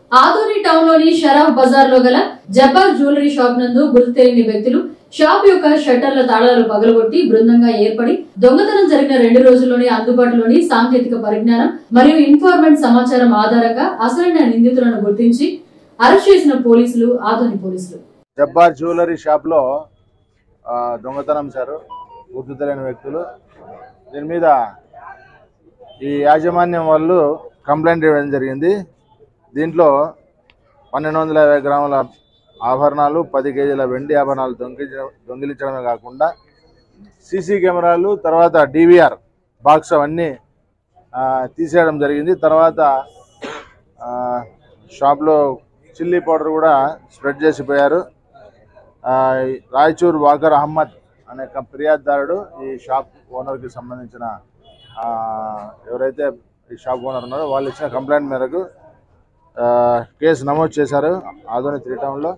Adoni town లోని షరాఫ్ బజార్ లో గల జబ్బార్ జ్యువెలరీ షాప్ నందు గుర్తు తెలియని వ్యక్తులు షాప్ యొక్క షట్టర్ల తాళాలు పగలగొట్టి బృందంగా ఏర్పడి దొంగతనం జరిగిన రెండు రోజుల్లోనే అందుబాటులోని సాంకేతిక పరిజ్ఞానం మరియు ఇన్ఫార్మెంట్ సమాచారం ఆధారంగా అసలైన నిందితులను గుర్తించి అరెస్ట్ చేసిన పోలీసులు ఆదోని పోలీసులు జబ్బార్ జ్యువెలరీ షాప్లో ఆ, దొంగతనం సారు గుర్తు తెలియని వ్యక్తులు దీని మీద ఈ యాజమాన్యం వాళ్ళు కంప్లైంట్ ఇవ్వడం జరిగింది దీంట్లో పన్నెండు వందల యాభై గ్రాముల ఆభరణాలు పది కేజీల వెండి ఆభరణాలు దొంగిలించడం దొంగిలించడమే కాకుండా సీసీ కెమెరాలు తర్వాత డివిఆర్ బాక్స్ అవన్నీ ఆ, తీసేయడం జరిగింది తర్వాత ఆ, షాప్లో చిల్లీ పౌడర్ కూడా స్ప్రెడ్ చేసిపోయారు ఆ, ఈ రాయచూర్ వాకర్ అహ్మద్ అనే ఒక ఫిర్యాదుదారుడు ఈ షాప్ ఓనర్కి సంబంధించిన ఆ, ఎవరైతే ఈ షాప్ ఓనర్ ఉన్నారో వాళ్ళు ఇచ్చిన కంప్లైంట్ మేరకు ఆ, కేసు నమోదు చేశారు ఆదోని త్రీ టౌన్లో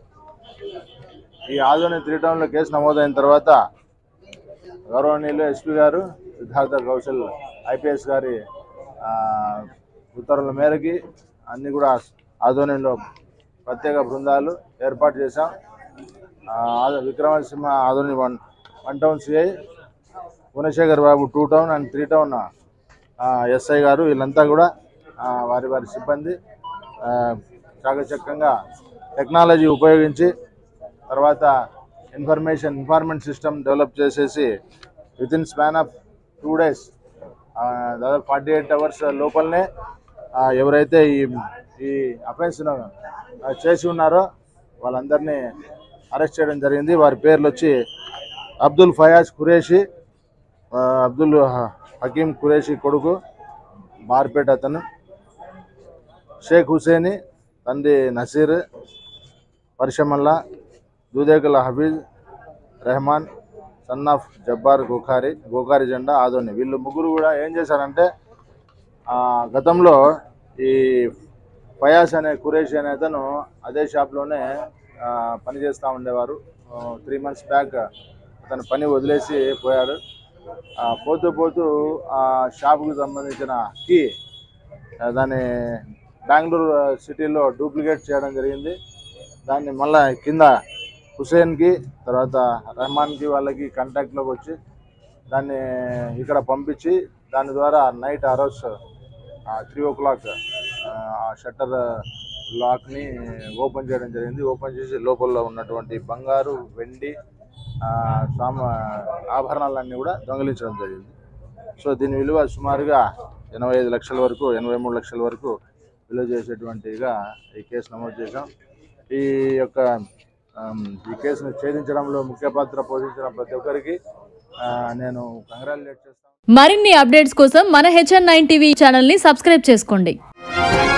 ఈ ఆదోని త్రీ టౌన్లో కేసు నమోదైన తర్వాత గౌరవనీయులు ఎస్పీ గారు సిద్ధార్థ కౌశల్ ఐపీఎస్ గారి ఆ, ఉత్తర్వుల మేరకి అన్ని కూడా ఆదోనిలో ప్రత్యేక బృందాలు ఏర్పాటు చేశాం ఆ, ఆద- Vikramasimha Adoni one one town CI Gunasekhar Babu two town and three town ఆ, ఎస్ఐ గారు వీళ్ళంతా కూడా ఆ, వారి వారి సిబ్బంది ఆ, చాకచక్యంగా టెక్నాలజీ ఉపయోగించి తర్వాత ఇన్ఫర్మేషన్ ఇన్ఫార్మెంట్ సిస్టమ్ డెవలప్ చేసేసి with in span of two days దాదాపు ఫార్టీ ఎయిట్ అవర్స్ లోపలనే ఆ, ఎవరైతే ఈ ఈ అఫెన్స్ను చేసి ఉన్నారో వాళ్ళందరినీ అరెస్ట్ చేయడం జరిగింది వారి పేర్లు వచ్చి అబ్దుల్ ఫయాజ్ ఖురేషి ఆ, అబ్దుల్ హ- హకీం ఖురేషి కొడుకు బార్పేట అతను షేక్ హుసేని తండ్రి నసీర్ పరిషమల్లా దూదేకుల హఫీజ్ రెహమాన్ సన్ ఆఫ్ జబ్బార్ గోఖారి గోఖారి జెండా ఆదోని వీళ్ళు ముగ్గురు కూడా ఏం చేశారంటే ఆ, గతంలో ఈ ఫయాజ్ అనే కురేషి అనే అతను అదే షాప్లోనే ఆ, పని చేస్తూ ఉండేవారు త్రీ మంత్స్ బ్యాక్ అతను పని వదిలేసి పోయారు ఆ, పోతూ పోతూ ఆ షాప్కి సంబంధించిన కీ ఆ, దాన్ని బెంగళూరు సిటీలో డూప్లికేట్ చేయడం జరిగింది దాన్ని మళ్ళా కింద హుసేన్కి తర్వాత రెహమాన్కి వాళ్ళకి కాంటాక్ట్లోకి వచ్చి దాన్ని ఇక్కడ పంపించి దాని ద్వారా నైట్ ఆ రోజు త్రీ ఓ క్లాక్ ఆ షట్టర్ లాక్ని ఓపెన్ చేయడం జరిగింది ఓపెన్ చేసి లోపల ఉన్నటువంటి బంగారు వెండి ఆ, సామ ఆభరణాలన్నీ కూడా దొంగిలించడం జరిగింది సో దీని విలువ సుమారుగా ఎనభై ఐదు లక్షల వరకు ఎనభై మూడు లక్షల వరకు విలువ చేసేటువంటిగా ఈ కేసు నమోదు చేశాం ఈ యొక్క ఆమ్, ఈ కేసును ఛేదించడంలో ముఖ్య పాత్ర పోషించిన ప్రతి ఒక్కరికి ఆ, నేను కంగ్రాచులేట్ చేస్తాను మరిన్ని అప్డేట్స్ కోసం మన హెచ్ఎన్ నైన్ టీవీ ఛానల్ ని సబ్స్క్రైబ్ చేసుకోండి